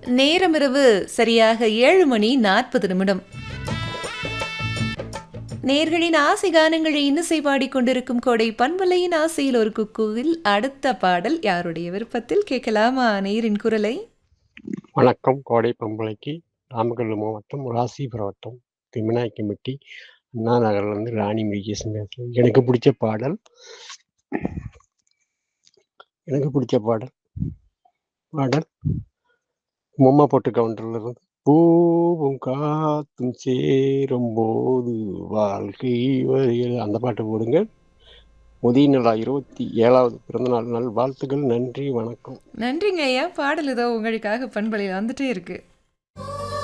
நேரம் இரவு சரியாக ஏழு மணி நாற்பது நிமிடம் நேர்களின் ஆசை கானங்களை இன்னிசை பாடிக்கொண்டிருக்கும் கோடை பண்பலையின் ஆசையில் ஒரு குக்குவில் அடுத்த பாடல் யாருடைய விருப்பத்தில் கேட்கலாமா நேரின் குரலை வணக்கம் கோடை பம்பளைக்கு நாமக்கல் மாவட்டம் ராசிபுரம் வட்டம் திமினாக்கிம்பட்டி அண்ணா நகர்லேருந்து ராணி முருகேசன் பேசுகிறேன் எனக்கு பிடிச்ச பாடல் எனக்கு பிடிச்ச பாடல் பாடல் பொம்மை போட்டு கவுண்டர்ல இருந்து பூவும் காத்தும் சேரும் போது வாழ்க்கை வருகிறது அந்த பாட்டு போடுங்க உதய நிலா இருபத்தி ஏழாவது பிறந்தநாள் நாள் வாழ்த்துக்கள் நன்றி வணக்கம் நன்றிங்க ஐயா பாடல் ஏதோ உங்களுக்காக பண்பலையில் வந்துட்டே இருக்கு